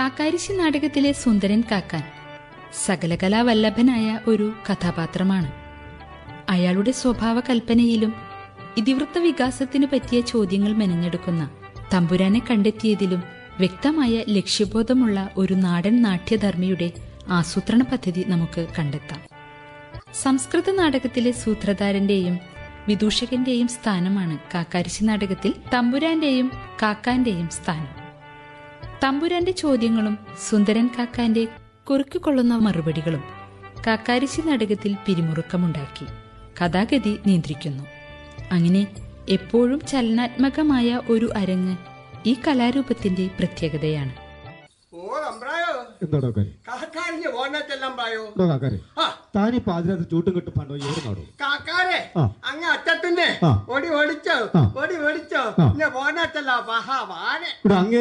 കാക്കാരിശി നാടകത്തിലെ സുന്ദരൻ കാക്കാൻ സകലകലാവല്ലഭനായ ഒരു കഥാപാത്രമാണ് അയാളുടെ സ്വഭാവ കൽപ്പനയിലും ഇതിവൃത്ത വികാസത്തിനു പറ്റിയ ചോദ്യങ്ങൾ മെനഞ്ഞെടുക്കുന്ന തമ്പുരാനെ കണ്ടെത്തിയതിലും വ്യക്തമായ ലക്ഷ്യബോധമുള്ള ഒരു നാടൻ നാട്യധർമ്മിയുടെ ആസൂത്രണ പദ്ധതി നമുക്ക് കണ്ടെത്താം സംസ്കൃത നാടകത്തിലെ സൂത്രധാരന്റെയും വിദൂഷകന്റെയും സ്ഥാനമാണ് കാക്കാരിശി നാടകത്തിൽ തമ്പുരാന്റെയും കാക്കാന്റെയും സ്ഥാനം തമ്പുരാന്റെ ചോദ്യങ്ങളും സുന്ദരൻ കാക്കാന്റെ കുറുക്കിക്കൊള്ളുന്ന മറുപടികളും കാക്കാരിശി നാടകത്തിൽ പിരിമുറുക്കമുണ്ടാക്കി കഥാഗതി നിയന്ത്രിക്കുന്നു അങ്ങനെ എപ്പോഴും ചലനാത്മകമായ ഒരു അരങ്ങ് ഈ കലാരൂപത്തിന്റെ പ്രത്യേകതയാണ് ഓ അമ്പ്രായോ എന്താടോ കാര്യം കാക്കാരിഞ്ഞ് പോന്നറ്റല്ലമ്പ്രായോ എന്തോ കാക്കാരെ ആ താനീ പാതിരാത്രി ചൂട്ടും കെട്ടും പണ്ടോ ഏറ് നാടോ കാക്കാരെ ആ. അങ്ങ് അറ്റത്തിന്റെ ആ. ഓടി ഓടിച്ചോ ആ. ഓടി ഓടിച്ചോ ആ. ഇന്നെ പോന്നറ്റല്ല മഹാ വാനെ ഇവിടെ അങ്ങേ